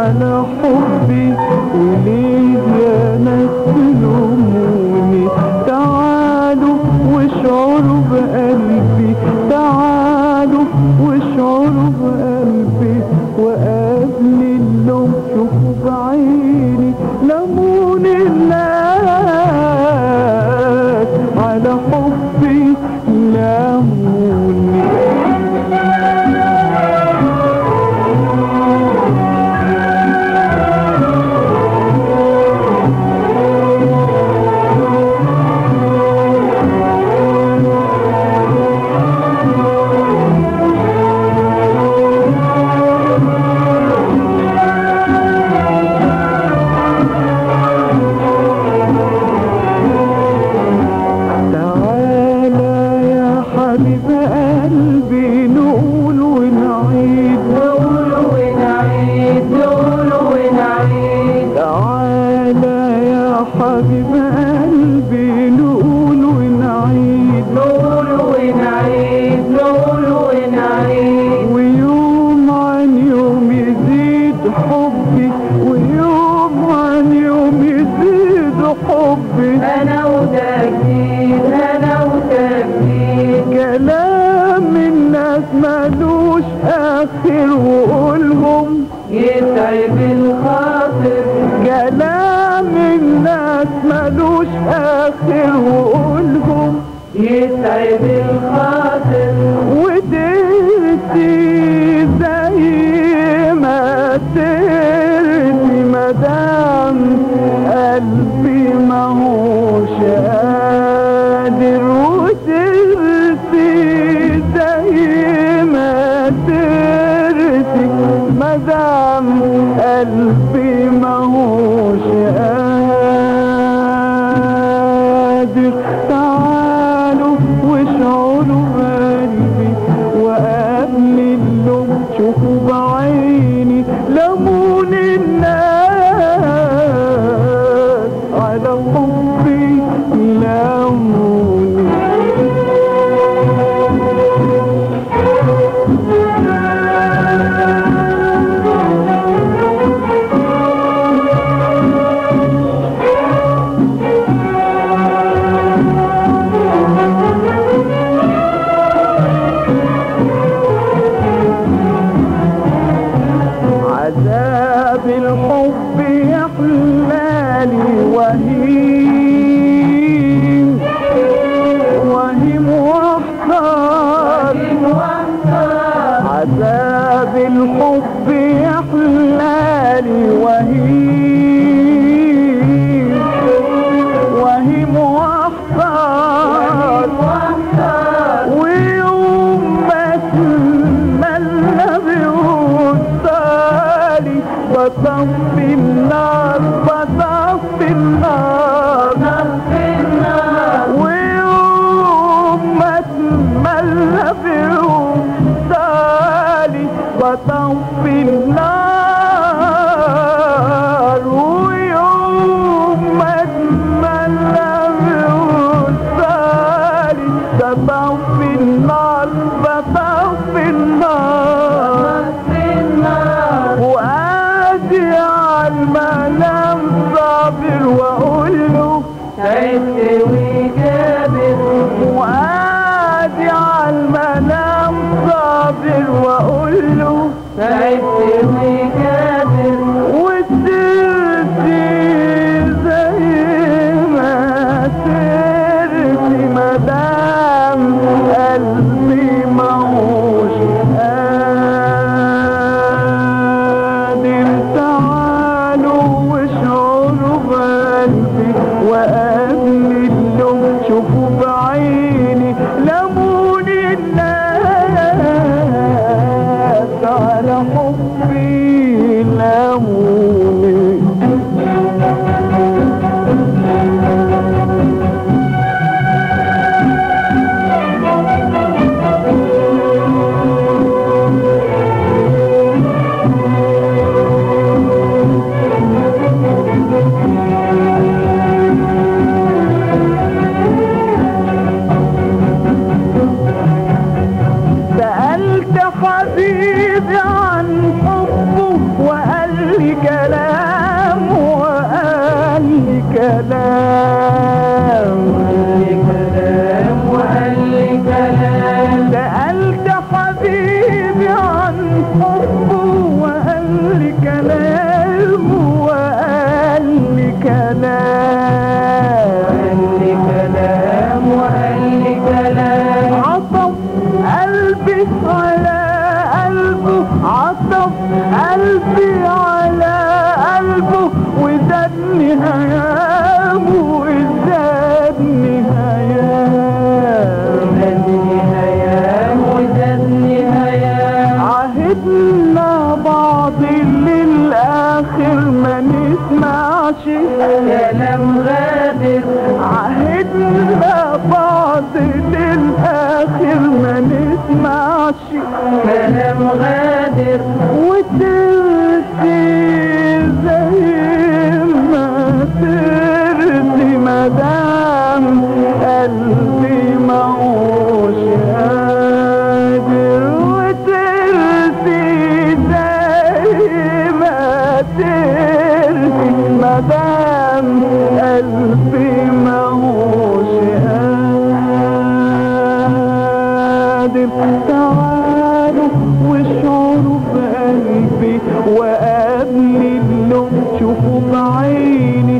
على حبي وليه يا ناس تلوموني تعالوا واشعروا بقلبي تعالوا واشعروا بقلبي وقبل اللوم شوفوا بعيني لمون الناس على حبي لموني تعالى يا حبيب قلبي نقول ونعيد نقول ونعيد نقول ونعيد تعالى يا حبيب قلبي نقول ونعيد نقول ونعيد نقول ونعيد ويوم عن يوم يزيد حبي ويوم عن يوم يزيد حبي انا وتجديد انا وتجديد كلام الناس ملوش اخر وقولهم يتعب الخاطر كلام الناس ملوش اخر وقولهم يتعب الخاطر وديتي زي ما ترتي مدام قلبي ما هوش قادر وترتي زي ما ترتي مدام قلبي ما هوش قادر تعالوا واشعروا قلبي وقبل اللوم شوفوا بعيني لمون الناس على حبي لموني عذاب الحب يحلالي وهيم وهيم واحتار عذاب الحب يحلالي وهيم وهيم واحتار ويوم ما تملى بوصالي بطفي النار بطفي النار ويوم ما تملى بوصالي بطفي النار ويوم ما تملى بوصالي بطفي النار بطفي النار وادي على المنام صابر واقول له تعبت وجابر وادي على المنام صابر واقول له تعبت وجابر وسرتي زي ما سرتي مدام قلبي ماهوش قادر تعالوا واشعروا بقلبي وقبل اللوم شوفوا بعيني لمون الناس على حبي لموني سألت حبيبي عن حبه وقال لي قلبي على قلبه وزادني هيام وزادني هيام زادني هيام وزادني هيام عهدنا بعض للآخر ما نسمعش كلام غادر عهدنا بعض للآخر ما نسمعش كلام غادر وترسي زي ما ترسي مدام قلبي معوش قادر وترسي زي ما ترسي مدام قلبي معوش قادر تعالوا واشعروا بقلبي وقبل اللوم شوفوا بعيني